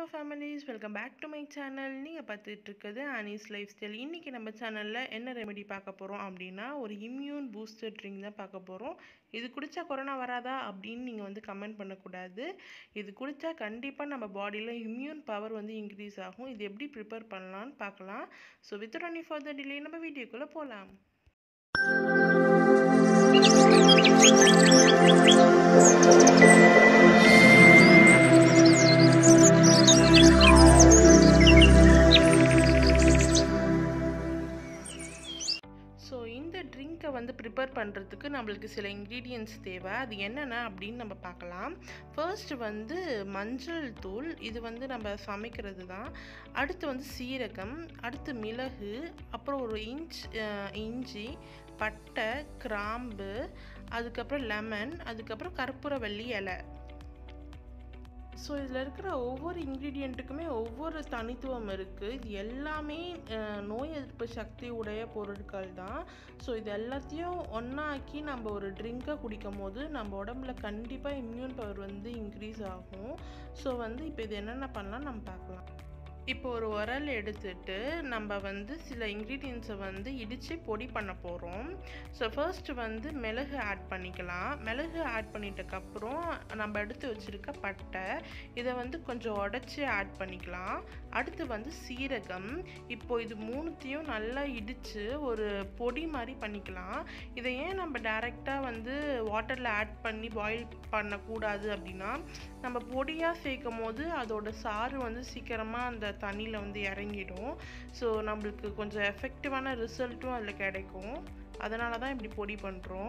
families welcome back to my channel நீங்கள் பார்த்துட்டு இருக்கிறது ஆனிஸ் லைஃப் ஸ்டைல் இன்றைக்கி நம்ம சேனலில் என்ன ரெமெடி பார்க்க போகிறோம் அப்படின்னா ஒரு இம்யூன் பூஸ்டர் ட்ரிங்க் தான் பார்க்க போகிறோம் இது குடித்தா கொரோனா வராதா அப்படின்னு நீங்கள் வந்து கமெண்ட் பண்ணக்கூடாது இது குடித்தா கண்டிப்பாக நம்ம பாடியில் இம்யூன் பவர் வந்து இன்க்ரீஸ் ஆகும் இது எப்படி ப்ரிப்பேர் பண்ணலான்னு பார்க்கலாம் so with only further delay நம்ம வீடியோக்குள்ளே போகலாம் ஸோ இந்த ட்ரிங்க்கை வந்து ப்ரிப்பேர் பண்ணுறதுக்கு நம்மளுக்கு சில இன்க்ரீடியன்ட்ஸ் தேவை அது என்னென்ன அப்படின்னு நம்ம பார்க்கலாம் ஃபர்ஸ்ட் வந்து மஞ்சள் தூள் இது வந்து நம்ம சமைக்கிறது தான் அடுத்து வந்து சீரகம் அடுத்து மிளகு அப்புறம் ஒரு இன்ச் இஞ்சி பட்டை கிராம்பு அதுக்கப்புறம் லெமன் அதுக்கப்புறம் கற்பூரவள்ளி இலை ஸோ இதில் இருக்கிற ஒவ்வொரு இன்க்ரீடியண்ட்டுக்குமே ஒவ்வொரு தனித்துவம் இருக்குது இது எல்லாமே நோய் எதிர்ப்பு சக்தி உடைய பொருட்கள் தான் ஸோ இது எல்லாத்தையும் ஒன்றாக்கி நம்ம ஒரு ட்ரிங்கை குடிக்கும் போது நம்ம உடம்புல கண்டிப்பாக இம்யூன் பவர் வந்து இன்க்ரீஸ் ஆகும் ஸோ வந்து இப்போ இது என்னென்ன பண்ணலாம் நம்ம பார்க்கலாம் இப்போ ஒரு உரல் எடுத்துட்டு நம்ம வந்து சில இன்க்ரீடியன்ஸை வந்து இடித்து பொடி பண்ண போகிறோம் ஸோ ஃபர்ஸ்ட் வந்து மிளகு ஆட் பண்ணிக்கலாம் மிளகு ஆட் பண்ணிட்டக்கப்புறம் நம்ம எடுத்து வச்சுருக்க பட்டை இதை வந்து கொஞ்சம் உடச்சி ஆட் பண்ணிக்கலாம் அடுத்து வந்து சீரகம் இப்போ இது மூணுத்தையும் நல்லா இடித்து ஒரு பொடி மாதிரி பண்ணிக்கலாம் இதை ஏன் நம்ம டைரெக்டாக வந்து வாட்டரில் ஆட் பண்ணி பாயில் பண்ணக்கூடாது அப்படின்னா நம்ம பொடியாக சேர்க்கும் போது அதோட சாறு வந்து சீக்கிரமாக அந்த தண்ணியில் வந்து இறங்கிடும் ஸோ நம்மளுக்கு கொஞ்சம் எஃபெக்டிவான ரிசல்ட்டும் அதில் கிடைக்கும் அதனால தான் இப்படி பொடி பண்ணுறோம்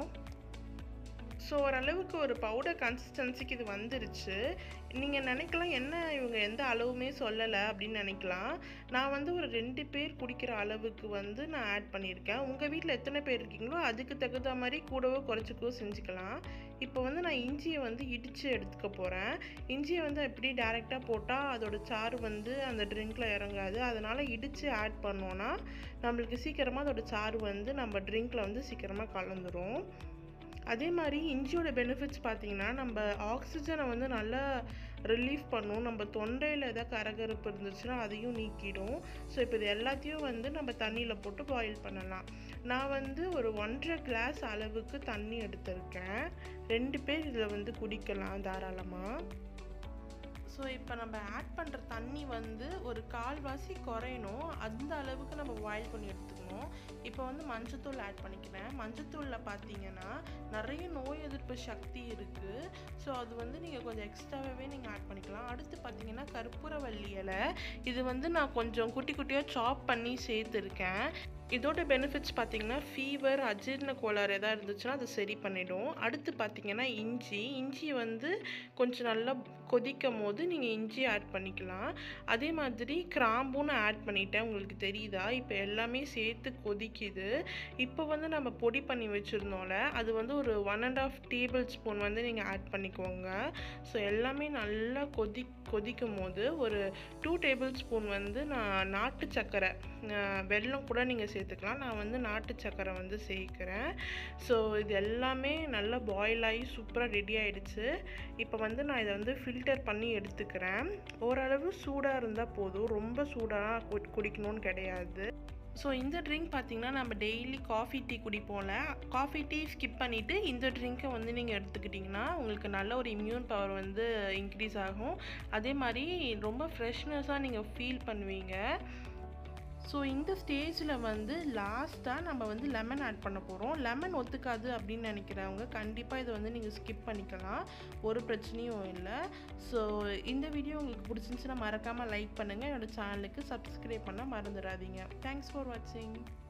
ஸோ ஓரளவுக்கு ஒரு பவுடர் கன்சிஸ்டன்சிக்கு இது வந்துருச்சு நீங்கள் நினைக்கலாம் என்ன இவங்க எந்த அளவுமே சொல்லலை அப்படின்னு நினைக்கலாம் நான் வந்து ஒரு ரெண்டு பேர் குடிக்கிற அளவுக்கு வந்து நான் ஆட் பண்ணியிருக்கேன் உங்கள் வீட்டில் எத்தனை பேர் இருக்கீங்களோ அதுக்கு தகுந்த மாதிரி கூடவோ குறைச்சிக்கோ செஞ்சுக்கலாம் இப்போ வந்து நான் இஞ்சியை வந்து இடித்து எடுத்துக்க போகிறேன் இஞ்சியை வந்து எப்படி டேரெக்டாக போட்டால் அதோட சாறு வந்து அந்த ட்ரிங்க்கில் இறங்காது அதனால் இடித்து ஆட் பண்ணோன்னா நம்மளுக்கு சீக்கிரமாக அதோட சாறு வந்து நம்ம ட்ரிங்க்கில் வந்து சீக்கிரமாக கலந்துரும் அதே மாதிரி இஞ்சியோட பெனிஃபிட்ஸ் பார்த்தீங்கன்னா நம்ம ஆக்சிஜனை வந்து நல்லா ரிலீஃப் பண்ணும் நம்ம தொண்டையில் எதாவது கரகரப்பு இருந்துச்சுன்னா அதையும் நீக்கிடும் ஸோ இப்போ இது எல்லாத்தையும் வந்து நம்ம தண்ணியில் போட்டு பாயில் பண்ணலாம் நான் வந்து ஒரு ஒன்றரை கிளாஸ் அளவுக்கு தண்ணி எடுத்திருக்கேன் ரெண்டு பேர் இதில் வந்து குடிக்கலாம் தாராளமாக ஸோ இப்போ நம்ம ஆட் பண்ணுற தண்ணி வந்து ஒரு கால்வாசி குறையணும் அந்த அளவுக்கு நம்ம பாயில் பண்ணி எடுத்துக்கணும் இப்போ வந்து மஞ்சத்தூள் ஆட் பண்ணிக்கிறேன் மஞ்சத்தூளில் பார்த்தீங்கன்னா நிறைய நோய் எதிர்ப்பு சக்தி இருக்குது ஸோ அது வந்து நீங்கள் கொஞ்சம் எக்ஸ்ட்ராவே நீங்கள் ஆட் பண்ணிக்கலாம் அடுத்து பார்த்தீங்கன்னா கற்பூரவள்ளி இலை இது வந்து நான் கொஞ்சம் குட்டி குட்டியாக சாப் பண்ணி சேர்த்துருக்கேன் இதோட பெனிஃபிட்ஸ் பார்த்தீங்கன்னா ஃபீவர் அஜீர்ண கோளாறு எதாவது இருந்துச்சுன்னா அது சரி பண்ணிடும் அடுத்து பார்த்தீங்கன்னா இஞ்சி இஞ்சி வந்து கொஞ்சம் நல்லா கொதிக்கும் போது நீங்கள் இஞ்சி ஆட் பண்ணிக்கலாம் அதே மாதிரி கிராம்பும் நான் ஆட் பண்ணிட்டேன் உங்களுக்கு தெரியுதா இப்போ எல்லாமே சேர்த்து கொதிக்குது இப்போ வந்து நம்ம பொடி பண்ணி வச்சுருந்தோம்ல அது வந்து ஒரு one and half table spoon வந்து நீங்கள் ஆட் பண்ணிக்கோங்க ஸோ எல்லாமே நல்லா கொதி கொதிக்கும் போது ஒரு டூ டேபிள் ஸ்பூன் வந்து நான் நாட்டு சர்க்கரை வெல்லம் கூட நீங்கள் சேர்த்துக்கலாம் நான் வந்து நாட்டு சர்க்கரை வந்து சேர்க்குறேன் ஸோ இது எல்லாமே நல்லா பாயில் ஆகி சூப்பராக ரெடி ஆகிடுச்சு இப்போ வந்து நான் இதை வந்து ஃபில்டர் பண்ணி எடுத்துக்கிறேன் ஓரளவு சூடாக இருந்தால் போதும் ரொம்ப சூடாக குடிக்கணும்னு கிடையாது ஸோ இந்த ட்ரிங்க் பார்த்தீங்கன்னா நம்ம டெய்லி காஃபி டீ குடிப்போம்ல காஃபி டீ ஸ்கிப் பண்ணிவிட்டு இந்த ட்ரிங்க்கை வந்து நீங்கள் எடுத்துக்கிட்டிங்கன்னா உங்களுக்கு நல்ல ஒரு இம்யூன் பவர் வந்து இன்க்ரீஸ் ஆகும் அதே மாதிரி ரொம்ப ஃப்ரெஷ்னஸாக நீங்கள் ஃபீல் பண்ணுவீங்க ஸோ இந்த ஸ்டேஜில் வந்து லாஸ்ட்டாக நம்ம வந்து லெமன் ஆட் பண்ண போகிறோம் லெமன் ஒத்துக்காது அப்படின்னு நினைக்கிறவங்க கண்டிப்பாக இதை வந்து நீங்கள் ஸ்கிப் பண்ணிக்கலாம் ஒரு பிரச்சனையும் இல்லை ஸோ இந்த வீடியோ உங்களுக்கு பிடிச்சிருந்துச்சுன்னா மறக்காமல் லைக் பண்ணுங்கள் என்னோடய சேனலுக்கு சப்ஸ்கிரைப் பண்ண மறந்துடாதீங்க தேங்க்ஸ் ஃபார் வாட்சிங்